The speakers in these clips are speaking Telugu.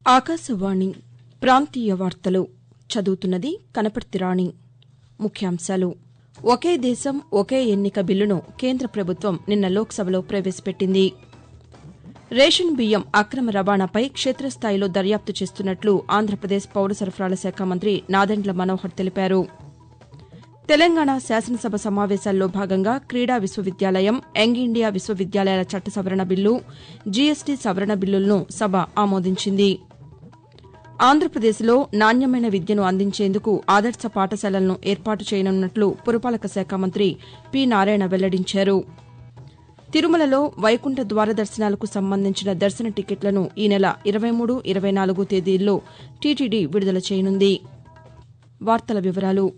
ఆకాశవాణి ప్రాంతీయ వార్తలు చదువుతున్నది కనపర్తి రాణి ముఖ్యాంశాలు ఒకే దేశం ఒకే ఎన్నిక బిల్లును కేంద్ర ప్రభుత్వం నిన్న లోక్సభలో ప్రవేశపెట్టింది రేషన్ బియ్యం అక్రమ రవాణాపై క్షేతస్థాయిలో దర్యాప్తు చేస్తున్నట్లు ఆంధ్రప్రదేశ్ పౌర సరఫరాల శాఖ మంత్రి నాదెండ్ల మనోహర్ తెలిపారు తెలంగాణ శాసనసభ సమావేశాల్లో భాగంగా క్రీడా విశ్వవిద్యాలయం యంగ్ ఇండియా విశ్వవిద్యాలయాల చట్ట సవరణ బిల్లు జీఎస్టీ సవరణ బిల్లులను సభ ఆమోదించింది ఆంధ్రప్రదేశ్లో నాణ్యమైన విద్యను అందించేందుకు ఆదర్శ పాఠశాలలను ఏర్పాటు చేయనున్నట్లు పురపాలక శాఖ మంత్రి పి నారాయణ వెల్లడించారు తిరుమలలో వైకుంఠ ద్వార దర్శనాలకు సంబంధించిన దర్శన టికెట్లను ఈ నెల ఇరవై మూడు ఇరవై నాలుగు తేదీల్లో టీటీడీ విడుదల చేయనుంది వార్తల వివరాలు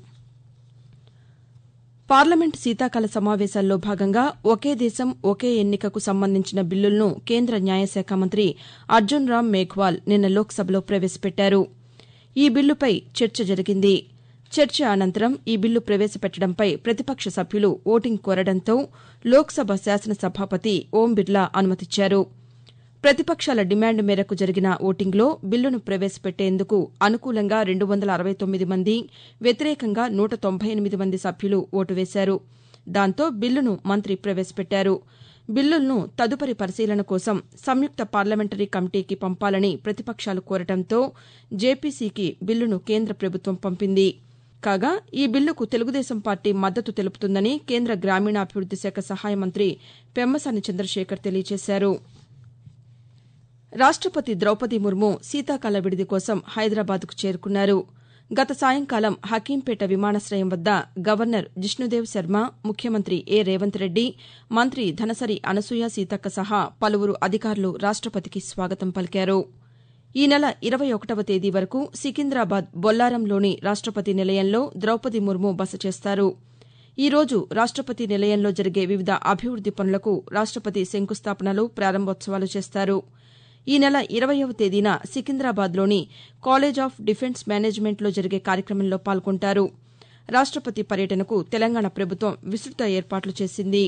పార్లమెంటు శీతాకాల సమావేశాల్లో భాగంగా ఒకే దేశం ఒకే ఎన్నికకు సంబంధించిన బిల్లులను కేంద్ర న్యాయశాఖ మంత్రి అర్జున్ రామ్ మేఘ్వాల్ నిన్న లోక్సభలో ప్రవేశపెట్టారు ఈ బిల్లుపై చర్చ జరిగింది చర్చ అనంతరం ఈ బిల్లు ప్రవేశపెట్టడంపై ప్రతిపక్ష సభ్యులు ఓటింగ్ కోరడంతో లోక్సభ శాసన సభాపతి ఓం బిర్లా అనుమతిచ్చారు ప్రతిపక్షాల డిమాండ్ మేరకు జరిగిన ఓటింగ్లో బిల్లును ప్రవేశపెట్టేందుకు అనుకూలంగా రెండు వందల అరవై తొమ్మిది మంది వ్యతిరేకంగా నూట తొంభై ఎనిమిది మంది సభ్యులు ఓటు వేశారు దాంతో బిల్లును మంత్రి ప్రవేశపెట్టారు బిల్లులను తదుపరి పరిశీలన కోసం సంయుక్త పార్లమెంటరీ కమిటీకి పంపాలని ప్రతిపక్షాలు కోరడంతో జేపీసీకి బిల్లును కేంద్ర ప్రభుత్వం పంపింది కాగా ఈ బిల్లుకు తెలుగుదేశం పార్టీ మద్దతు తెలుపుతుందని కేంద్ర గ్రామీణాభివృద్ది శాఖ సహాయ మంత్రి పెమ్మసాని చంద్రశేఖర్ తెలియజేశారు రాష్టపతి ద్రౌపది ముర్ము శీతాకాల విడిది కోసం హైదరాబాద్కు చేరుకున్నారు గత సాయంకాలం హకీంపేట విమానాశయం వద్ద గవర్నర్ జిష్ణుదేవ్ శర్మ ముఖ్యమంత్రి ఏ రేవంత్ రెడ్డి మంత్రి ధనసరి అనసూయ సీతక్క సహా పలువురు అధికారులు రాష్టపతికి స్వాగతం పలికారు ఈ నెల ఇరవై ఒకటవ తేదీ వరకు సికింద్రాబాద్ బొల్లారంలోని రాష్టపతి నిలయంలో ద్రౌపది ముర్ము బస చేస్తారు ఈ రోజు రాష్టపతి నిలయంలో జరిగే వివిధ అభివృద్ది పనులకు రాష్టపతి శంకుస్థాపనలు ప్రారంభోత్సవాలు చేస్తారు ఈ నెల ఇరవయవ తేదీన సికింద్రాబాద్లోని కాలేజ్ ఆఫ్ డిఫెన్స్ మేనేజ్మెంట్లో జరిగే కార్యక్రమంలో పాల్గొంటారు రాష్టపతి పర్యటనకు తెలంగాణ ప్రభుత్వం విస్తృత ఏర్పాట్లు చేసింది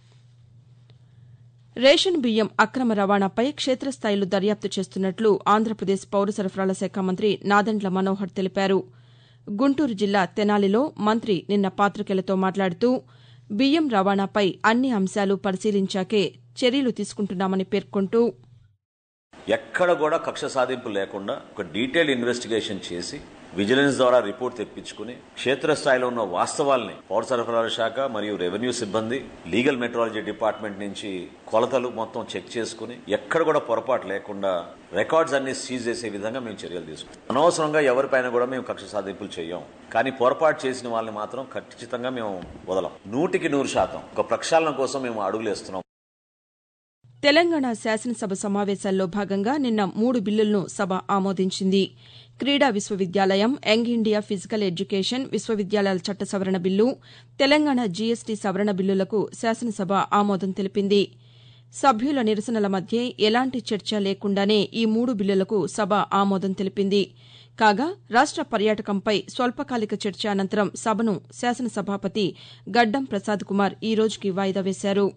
రేషన్ బియ్యం అక్రమ రవాణాపై క్షేతస్థాయిలో దర్యాప్తు చేస్తున్నట్లు ఆంధ్రప్రదేశ్ పౌర సరఫరాల శాఖ మంత్రి నాదెండ్ల మనోహర్ తెలిపారు గుంటూరు జిల్లా తెనాలిలో మంత్రి నిన్న పాతికేయులతో మాట్లాడుతూ బియ్యం రవాణాపై అన్ని అంశాలు పరిశీలించాకే చర్యలు తీసుకుంటున్నామని పేర్కొంటూ ఎక్కడ కూడా కక్ష సాధింపు లేకుండా ఒక డీటెయిల్ ఇన్వెస్టిగేషన్ చేసి విజిలెన్స్ ద్వారా రిపోర్ట్ తెప్పించుకుని క్షేత్రస్థాయిలో ఉన్న వాస్తవాల్ని పౌర సరఫరాల శాఖ మరియు రెవెన్యూ సిబ్బంది లీగల్ మెట్రాలజీ డిపార్ట్మెంట్ నుంచి కొలతలు మొత్తం చెక్ చేసుకుని ఎక్కడ కూడా పొరపాటు లేకుండా రికార్డ్స్ అన్ని సీజ్ చేసే విధంగా మేము చర్యలు తీసుకుంటాం అనవసరంగా ఎవరిపైన కూడా మేము కక్ష సాధింపులు చేయం కానీ పొరపాటు చేసిన వాళ్ళని మాత్రం ఖచ్చితంగా మేము వదలం నూటికి నూరు శాతం ఒక ప్రక్షాళన కోసం మేము అడుగులేస్తున్నాం తెలంగాణ శాసనసభ సమావేశాల్లో భాగంగా నిన్న మూడు బిల్లులను సభ ఆమోదించింది క్రీడా విశ్వవిద్యాలయం యంగ్ ఇండియా ఫిజికల్ ఎడ్యుకేషన్ విశ్వవిద్యాలయాల చట్ట సవరణ బిల్లు తెలంగాణ జీఎస్టీ సవరణ బిల్లులకు శాసనసభ ఆమోదం తెలిపింది సభ్యుల నిరసనల మధ్య ఎలాంటి చర్చ లేకుండానే ఈ మూడు బిల్లులకు సభ ఆమోదం తెలిపింది కాగా రాష్ట పర్యాటకంపై స్వల్పకాలిక చర్చ అనంతరం సభను శాసనసభాపతి గడ్డం ప్రసాద్ కుమార్ ఈ రోజుకి వాయిదా వేశారు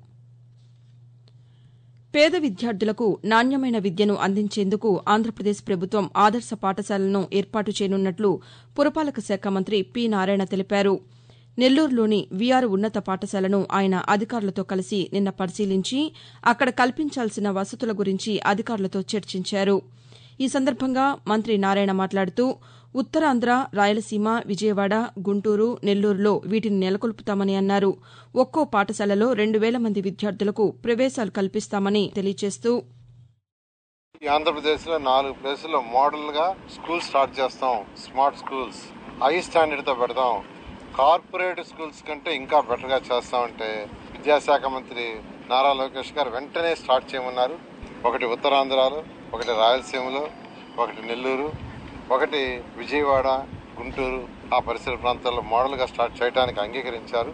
పేద విద్యార్థులకు నాణ్యమైన విద్యను అందించేందుకు ఆంధ్రప్రదేశ్ ప్రభుత్వం ఆదర్శ పాఠశాలను ఏర్పాటు చేయనున్నట్లు పురపాలక శాఖ మంత్రి పి నారాయణ తెలిపారు నెల్లూరులోని వీఆర్ ఉన్నత పాఠశాలను ఆయన అధికారులతో కలిసి నిన్న పరిశీలించి అక్కడ కల్పించాల్సిన వసతుల గురించి అధికారులతో చర్చించారు ఈ సందర్భంగా మంత్రి నారాయణ మాట్లాడుతూ ఉత్తరాంధ్ర రాయలసీమ విజయవాడ గుంటూరు నెల్లూరులో వీటిని నెలకొల్పుతామని అన్నారు ఒక్కో పాఠశాలలో రెండు వేల మంది విద్యార్థులకు ప్రవేశాలు కల్పిస్తామని తెలియజేస్తూ ఆంధ్రప్రదేశ్ లో నాలుగు ప్లేసుల్లో మోడల్ గా స్కూల్ స్టార్ట్ చేస్తాం స్మార్ట్ స్కూల్స్ హై స్టాండర్డ్ తో పెడతాం కార్పొరేట్ స్కూల్స్ కంటే ఇంకా బెటర్ గా చేస్తామంటే విద్యాశాఖ మంత్రి నారా లోకేష్ గారు వెంటనే స్టార్ట్ చేయమన్నారు ఒకటి ఉత్తరాంధ్రలో ఒకటి రాయలసీమలో ఒకటి నెల్లూరు ఒకటి విజయవాడ గుంటూరు ఆ పరిసర ప్రాంతాల్లో మోడల్ గా స్టార్ట్ చేయడానికి అంగీకరించారు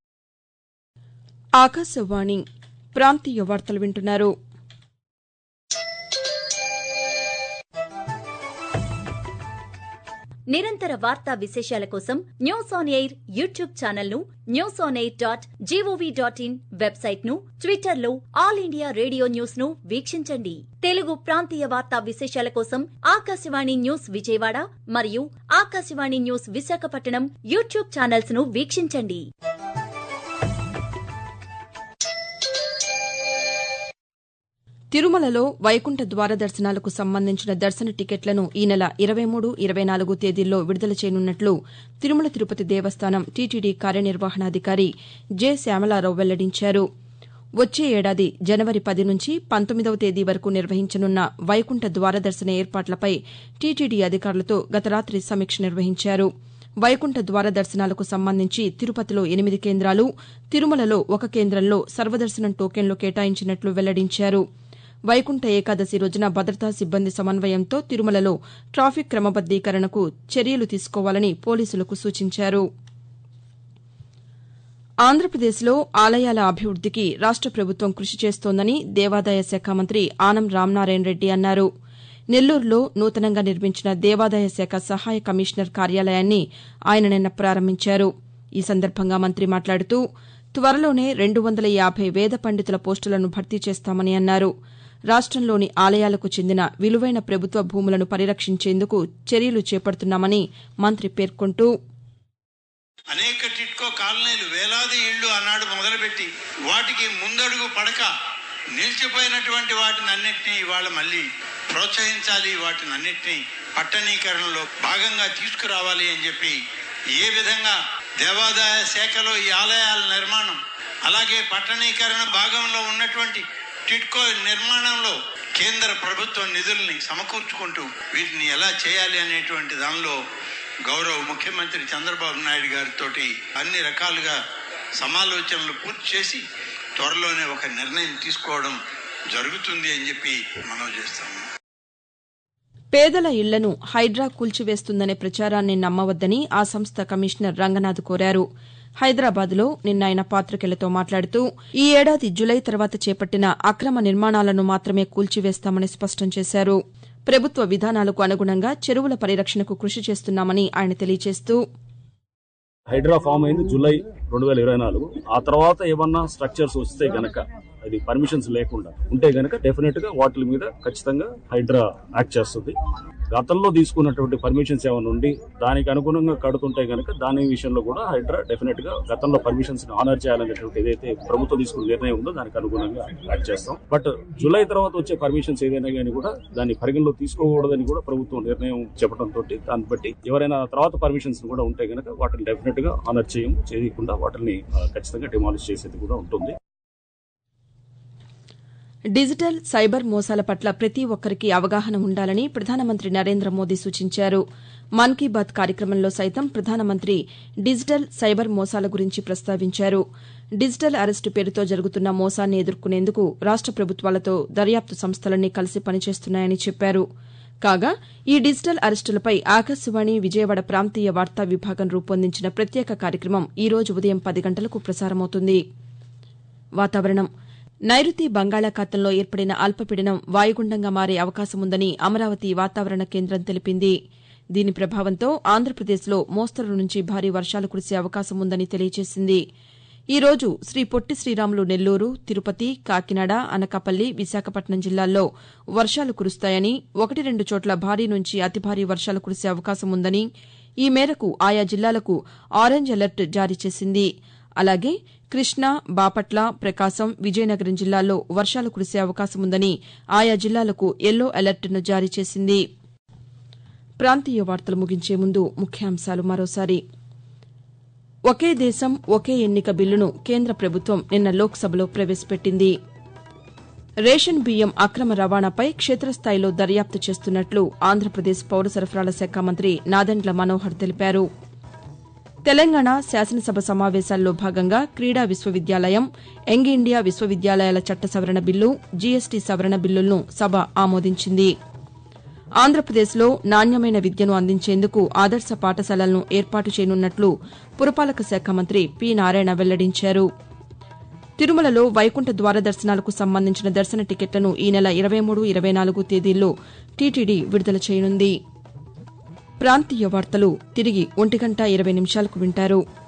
ఆకాశవాణి ప్రాంతీయ వార్తలు వింటున్నారు నిరంతర వార్తా విశేషాల కోసం News On Air YouTube channel ను News On Air dot G O V dot in website ను ట్విట్టర్ లో ఆల్ ఇండియా రేడియో న్యూస్ ను వీక్షించండి తెలుగు ప్రాంతీయ వార్తా విశేషాల కోసం ఆకాశవాణి న్యూస్ విజయవాడ మరియు Akashvani news Visakhapatnam YouTube channels ను వీక్షించండి తిరుమలలో వైకుంఠ ద్వార దర్శనాలకు సంబంధించిన దర్శన టికెట్లను ఈ నెల ఇరవై మూడు ఇరవై నాలుగు తేదీల్లో విడుదల చేయనున్నట్లు తిరుమల తిరుపతి దేవస్థానం టీటీడీ కార్యనిర్వహణాధికారి జె శ్యామలారావు వెల్లడించారు వచ్చే ఏడాది జనవరి పది నుంచి పంతొమ్మిదవ తేదీ వరకు నిర్వహించనున్న వైకుంఠ ద్వార దర్శన ఏర్పాట్లపై టీటీడీ అధికారులతో గత రాతి సమీక్ష నిర్వహించారు వైకుంఠ ద్వార దర్శనాలకు సంబంధించి తిరుపతిలో ఎనిమిది కేంద్రాలు తిరుమలలో ఒక కేంద్రంలో సర్వదర్శనం టోకెన్లు కేటాయించినట్లు వెల్లడించారు వైకుంఠ ఏకాదశి రోజున భద్రతా సిబ్బంది సమన్వయంతో తిరుమలలో ట్రాఫిక్ క్రమబద్దీకరణకు చర్యలు తీసుకోవాలని పోలీసులకు సూచించారు ఆంధ్రప్రదేశ్లో ఆలయాల అభివృద్దికి రాష్ట ప్రభుత్వం కృషి చేస్తోందని దేవాదాయ శాఖ మంత్రి ఆనం రామనారాయణ రెడ్డి అన్నారు నెల్లూరులో నూతనంగా నిర్మించిన దేవాదాయ శాఖ సహాయ కమిషనర్ కార్యాలయాన్ని ఆయన నిన్న ప్రారంభించారు ఈ సందర్భంగా మంత్రి మాట్లాడుతూ త్వరలోనే రెండు వందల యాభై వేద పండితుల పోస్టులను భర్తీ చేస్తామని అన్నారు రాష్టంలోని ఆలయాలకు చెందిన విలువైన ప్రభుత్వ భూములను పరిరక్షించేందుకు చర్యలు చేపడుతున్నామని మంత్రి పేర్కొంటూ అనేక టిట్కో కాలనీలు వేలాది ఇళ్లు ఆనాడు మొదలుపెట్టి వాటికి ముందడుగు పడక నిలిచిపోయినటువంటి వాటిని అన్నిటినీ ఇవాళ మళ్ళీ ప్రోత్సహించాలి వాటిని అన్నిటినీ పట్టణీకరణలో భాగంగా తీసుకురావాలి అని చెప్పి ఏ విధంగా దేవాదాయ శాఖలో ఈ ఆలయాల నిర్మాణం అలాగే పట్టణీకరణ భాగంలో ఉన్నటువంటి టిట్కో నిర్మాణంలో కేంద్ర ప్రభుత్వ నిధుల్ని సమకూర్చుకుంటూ వీటిని ఎలా చేయాలి అనేటువంటి దానిలో గౌరవ ముఖ్యమంత్రి చంద్రబాబు నాయుడు గారితో అన్ని రకాలుగా సమాలోచనలు పూర్తి చేసి త్వరలోనే ఒక నిర్ణయం తీసుకోవడం జరుగుతుంది అని చెప్పి మనం చేస్తాము పేదల ఇళ్లను హైడ్రా కూల్చివేస్తుందనే ప్రచారాన్ని నమ్మవద్దని ఆ సంస్థ కమిషనర్ రంగనాథ్ కోరారు హైదరాబాద్లో నిన్న ఆయన పాతికేయులతో మాట్లాడుతూ ఈ ఏడాది జులై తర్వాత చేపట్టిన అక్రమ నిర్మాణాలను మాత్రమే కూల్చివేస్తామని స్పష్టం చేశారు ప్రభుత్వ విధానాలకు అనుగుణంగా చెరువుల పరిరక్షణకు కృషి చేస్తున్నామని ఆయన తెలియజేస్తూ హైడ్రా ఫామ్ అయింది జూలై రెండు వేల ఇరవై నాలుగు ఆ తర్వాత ఏమన్నా స్ట్రక్చర్స్ వస్తే గనక అది పర్మిషన్స్ లేకుండా ఉంటే గనక డెఫినెట్ గా వాటి మీద ఖచ్చితంగా హైడ్రా యాక్ట్ చేస్తుంది గతంలో తీసుకున్నటువంటి పర్మిషన్స్ ఏమైనా ఉండి దానికి అనుగుణంగా కడుతుంటే గనక దాని విషయంలో కూడా హైడ్రా డెఫినెట్ గా గతంలో పర్మిషన్స్ ఆనర్ చేయాలనేటువంటి ఏదైతే ప్రభుత్వం తీసుకున్న నిర్ణయం ఉందో దానికి అనుగుణంగా యాక్ట్ చేస్తాం బట్ జూలై తర్వాత వచ్చే పర్మిషన్స్ ఏదైనా కానీ కూడా దాన్ని పరిగణలో తీసుకోకూడదని కూడా ప్రభుత్వం నిర్ణయం చెప్పడంతో దాన్ని బట్టి ఎవరైనా తర్వాత పర్మిషన్స్ కూడా ఉంటే గనక వాటిని డెఫినెట్ గా ఆనర్ చేయము చేయకుండా వాటిని ఆ, ఖచ్చితంగా డిమాలిష్ చేసేది కూడా ఉంటుంది డిజిటల్ సైబర్ మోసాల పట్ల ప్రతి ఒక్కరికి అవగాహన ఉండాలని ప్రధానమంత్రి నరేంద్ర మోదీ సూచించారు మన్ కీ బాత్ కార్యక్రమంలో సైతం ప్రధానమంత్రి డిజిటల్ సైబర్ మోసాల గురించి ప్రస్తావించారు డిజిటల్ అరెస్టు పేరుతో జరుగుతున్న మోసాన్ని ఎదుర్కొనేందుకు రాష్ట ప్రభుత్వాలతో దర్యాప్తు సంస్థలన్నీ కలిసి పనిచేస్తున్నాయని చెప్పారు కాగా ఈ డిజిటల్ అరెస్టులపై ఆకాశవాణి విజయవాడ ప్రాంతీయ వార్తా విభాగం రూపొందించిన ప్రత్యేక కార్యక్రమం ఈ రోజు ఉదయం పది గంటలకు ప్రసారమవుతుంది వాతావరణం నైరుతి బంగాళాఖాతంలో ఏర్పడిన అల్పపీడనం వాయుగుండంగా మారే అవకాశముందని అమరావతి వాతావరణ కేంద్రం తెలిపింది దీని ప్రభావంతో ఆంధ్రప్రదేశ్లో మోస్తరు నుంచి భారీ వర్షాలు కురిసే అవకాశం ఉందని తెలియజేసింది ఈ రోజు శ్రీ పొట్టి శ్రీరాములు నెల్లూరు తిరుపతి కాకినాడ అనకాపల్లి విశాఖపట్నం జిల్లాల్లో వర్షాలు కురుస్తాయని ఒకటి రెండు చోట్ల భారీ నుంచి అతి భారీ వర్షాలు కురిసే అవకాశం ఉందని ఈ మేరకు ఆయా జిల్లాలకు ఆరెంజ్ అలర్ట్ జారీ చేసింది అలాగే కృష్ణా బాపట్ల ప్రకాశం విజయనగరం జిల్లాల్లో వర్షాలు కురిసే అవకాశం ఉందని ఆయా జిల్లాలకు ఎల్లో అలర్ట్ను జారీ చేసింది ప్రాంతీయ వార్తలు ముగించే ముందు ముఖ్యాంశాలు మరోసారి ఒకే దేశం ఒకే ఎన్నిక బిల్లును కేంద్ర ప్రభుత్వం నిన్న లోక్సభలో ప్రవేశపెట్టింది రేషన్ బియ్యం అక్రమ రవాణాపై క్షేత్రస్థాయిలో దర్యాప్తు చేస్తున్నట్లు ఆంధ్రప్రదేశ్ పౌర సరఫరాల శాఖ మంత్రి నాదెండ్ల మనోహర్ తెలిపారు తెలంగాణ శాసనసభ సమావేశాల్లో భాగంగా క్రీడా విశ్వవిద్యాలయం యంగ్ ఇండియా విశ్వవిద్యాలయాల చట్ట సవరణ బిల్లు జీఎస్టీ సవరణ బిల్లులను సభ ఆమోదించింది ఆంధ్రప్రదేశ్లో నాణ్యమైన విద్యను అందించేందుకు ఆదర్శ పాఠశాలలను ఏర్పాటు చేయనున్నట్లు పురపాలక శాఖ మంత్రి పి నారాయణ వెల్లడించారు తిరుమలలో వైకుంఠ ద్వార దర్శనాలకు సంబంధించిన దర్శన టికెట్లను ఈ నెల ఇరవై మూడు ఇరవై నాలుగు తేదీల్లో టీటీడీ విడుదల చేయనుంది ప్రాంతీయ వార్తలు తిరిగి ఒంటి గంట ఇరవై నిమిషాలకు వింటారు